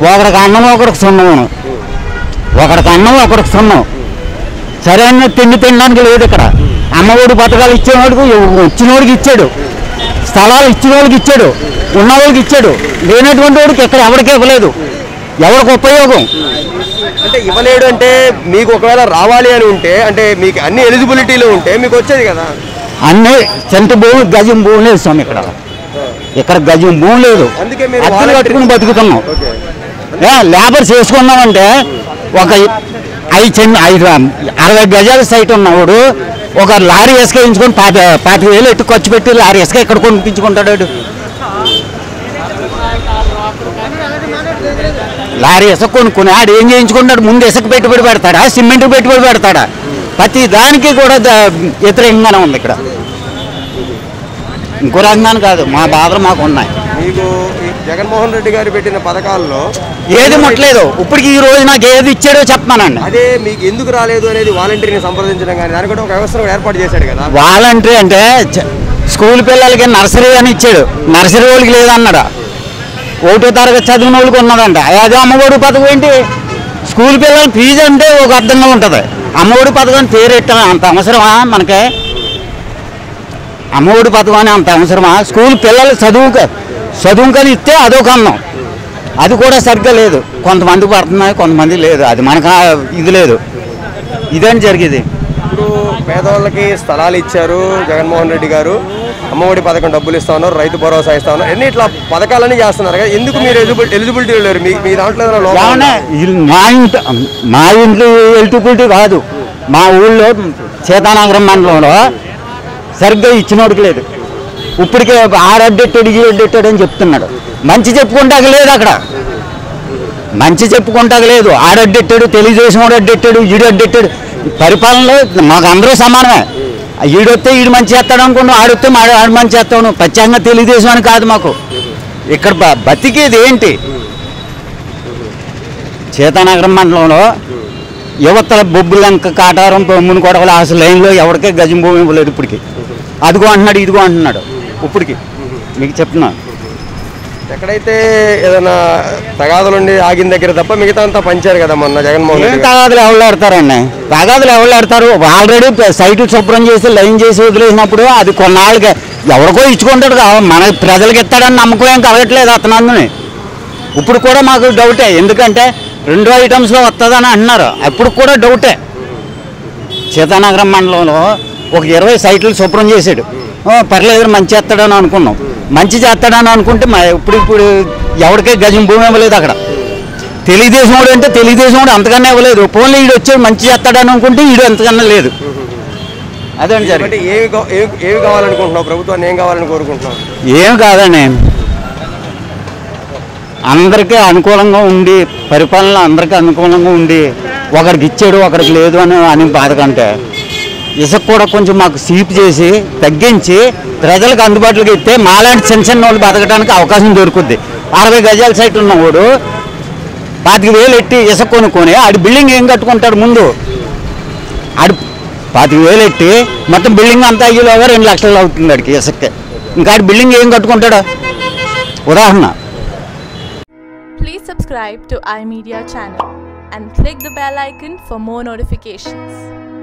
ఒకడికి అన్నం ఒకడికి సున్నమును ఒకడికి అన్నం ఒకడికి సున్నం సరైన తిండి తినడానికి లేదు ఇక్కడ అమ్మఒడి పథకాలు ఇచ్చేవాడికి ఇచ్చినోడికి ఇచ్చాడు స్థలాలు ఇచ్చినోడికి ఇచ్చాడు ఉన్నవాడికి ఇచ్చాడు లేనటువంటి వాడికి ఇక్కడ ఎవరికి ఇవ్వలేదు ఎవరికి ఉపయోగం అంటే ఇవ్వలేడు అంటే మీకు ఒకవేళ రావాలి అని ఉంటే అంటే మీకు అన్ని ఎలిజిబిలిటీలు ఉంటే మీకు వచ్చేది కదా అన్నీ సెంటు భూమి గజం భూమి లేదు స్వామి ఇక్కడ ఇక్కడ గజం భూమి లేదు అందుకే మీరు అద్దెలు వాలంటీర్- కట్టుకుని బతుకుతున్నాం ఓకే ఏ, లేబర్ చేసుకున్నామంటే ఒక ఐదు చిన్న ఐదు అరవై గజాల సైట్ ఉన్నవాడు ఒక లారీ ఇసుక వేయించుకొని పాతి పాతిక వేలు ఎట్టు ఖర్చు పెట్టి లారీ ఇసుక ఎక్కడ కొనిపించుకుంటాడు వాడు? లారీ ఇసుక కొనుక్కుని ఆడు ఏం చేయించుకుంటాడు ముందు ఇసుక పెట్టుబడి పెడతాడా సిమెంట్ పెట్టుబడి పెడతాడా ప్రతి దానికి కూడా ద- వ్యతిరేకంగానే ఉంది ఇక్కడ ఇంకో రంగాన్ని కాదు మా బాధలు మాకు ఉన్నాయి మీకు ఈ జగన్మోహన్ రెడ్డి గారు పెట్టిన పథకాల్లో ఏది ముట్టలేదు ఇప్పటికి ఈ రోజు నాకు ఏది ఇచ్చాడో చెప్పమానండి అదే మీకు ఎందుకు రాలేదు అనేది వాలంటీర్ని సంప్రదించడం కానీ దానికి కూడా ఒక వ్యవస్థను కూడా ఏర్పాటు చేశాడు కదా వాలంటరీ అంటే చ- స్కూల్ పిల్లలకి నర్సరీ అని ఇచ్చాడు నర్సరీ వాళ్ళకి లేదన్నాడు ఒకటో తరగతి చదివిన వాళ్ళకి ఉన్నదంట అదే అమ్మఒడి పథకం ఏంటి స్కూల్ పిల్లల ఫీజు అంటే ఒక అర్థంగా ఉంటుంది అమ్మఒడి పథకం పేరు పెట్టాలి అంత అవసరమా మనకి అమ్మఒడి పథకం అని అంత అవసరమా స్కూల్ పిల్లలు చదువు చదువుకొని ఇస్తే అదొక అన్నం అది కూడా సరిగ్గా లేదు కొంతమంది పడుతున్నాయి కొంతమంది లేదు అది మనకు ఆ ఇది లేదు ఇదేం జరిగేది ఇప్పుడు పేదవాళ్ళకి స్థలాలు ఇచ్చారు జగన్మోహన్ రెడ్డి గారు అమ్మఒడి పథకం డబ్బులు ఇస్తా ఉన్నారు రైతు భరోసా ఇస్తా ఉన్నారు అన్ని ఇట్లా పథకాలన్నీ చేస్తున్నారు కదా ఎందుకు మీరు ఎలిజిబిలిటీ ఎలిజిబిలిటీ లేరు మీ మీ దాంట్లో ఏదైనా లోపం ఏమన్నా ఉందా? ఇల్- మా ఇంటి మా ఇంట్లో ఎలిజిబిలిటీ కాదు మా ఊళ్ళో సీతానగరం మండలంలో సరిగ్గా ఇచ్చినోడికి లేదు ఇప్పటికే ఆరడ్డెట్టాడు ఈ అడ్డెట్టాడు అని చెప్తున్నాడు మంచి చెప్పుకుంటాక లేదు అక్కడ మంచి చెప్పుకుంటాక లేదు ఆడడ్డెట్టాడు తెలుగుదేశం వాడు అడ్డెట్టాడు ఈడు అడ్డెట్టాడు పరిపాలనలో మాకు అందరూ సమానమే ఈడొస్తే ఈడు మంచి చేస్తాడు అనుకున్నాం ఆడొస్తే మా ఆడు మంచి చేస్తాను ప్రత్యేకంగా తెలుగుదేశం అని కాదు మాకు ఇక్కడ బ- బతికేది ఏంటి సీతానగరం మండలంలో యువతల బొబ్బులంక కాటారం ముని కొడవల అసలు లైన్లో ఎవరికే గజం భూమి ఇవ్వలేదు ఇప్పటికి అదిగో అంటున్నాడు ఇదిగో అంటున్నాడు ఇప్పటికి మీకు చెప్తున్నా ఎక్కడైతే ఏదైనా తగాదులుండి ఆగిన దగ్గర తప్ప మిగతా అంతా పంచారు కదా మొన్న జగన్మోహన్ ఏం రెడ్డి గారు. తగాదులు ఎవరు ఆడతారండి తగాదులు ఎవరు ఆడతారు ఆల్రెడీ సైట్ శుభ్రం చేసి లైన్ చేసి వదిలేసినప్పుడు అది కొన్నాళ్ళకి ఎవరికో ఇచ్చుకుంటాడు కదా మన ప్రజలకు ఇస్తాడని నమ్మకం ఏం కలగట్లేదు అతను అందుని ఇప్పుడు కూడా మాకు డౌటే ఎందుకంటే రెండు ఐటమ్స్లో వస్తుందని అంటున్నారు అప్పుడు కూడా డౌటే సీతానగరం మండలంలో ఒక ఇరవై సైట్లు శుభ్రం చేశాడు ఓ, పర్లేదు మంచి చేస్తాడని అనుకున్నాం మంచి చేస్తాడని అనుకుంటే మా ఇప్పుడు ఇప్పుడు ఎవరికే గజం భూమి ఇవ్వలేదు అక్కడ తెలుగుదేశం వాడు అంటే తెలుగుదేశం వాడు అంతకన్నా ఇవ్వలేదు పోన్లీ ఈడు వచ్చి మంచి చేస్తాడని అనుకుంటే ఈడు అంతకన్నా లేదు అదండి అంటే జరిగింది ఏవి కా- ఏవి- ఏవి కావాలనుకుంటున్నావు ప్రభుత్వాన్ని ఏం కావాలని కోరుకుంటున్నావు ఏం కాదండి అందరికీ అనుకూలంగా ఉండి పరిపాలన అందరికీ అనుకూలంగా ఉండి ఒకరికి ఇచ్చాడు ఒకరికి లేదు అని అని బాధ కంటే ఇసుక కూడా కొంచెం మాకు సీప్ చేసి తగ్గించి ప్రజలకు అందుబాటులోకి ఇస్తే మాలాంటి చిన్న చిన్న వాళ్ళు బతకడానికి అవకాశం దొరుకుద్ది అరవై గజాల సైట్ ఉన్నవాడు పాతిక వేలు ఎట్టి ఇసుక కొనుక్కొని ఆడి బిల్డింగ్ ఏం కట్టుకుంటాడు ముందు ఆడు పాతిక వేలు ఎట్టి మొత్తం బిల్డింగ్ అంతా అయ్యేలోగా రెండు లక్షలు అవుతుంది ఆడికి ఇసుక్కి ఇంకా ఆడి బిల్డింగ్ ఏం కట్టుకుంటాడు ఉదాహరణ Please subscribe to iMedia channel and click the bell icon for more notifications.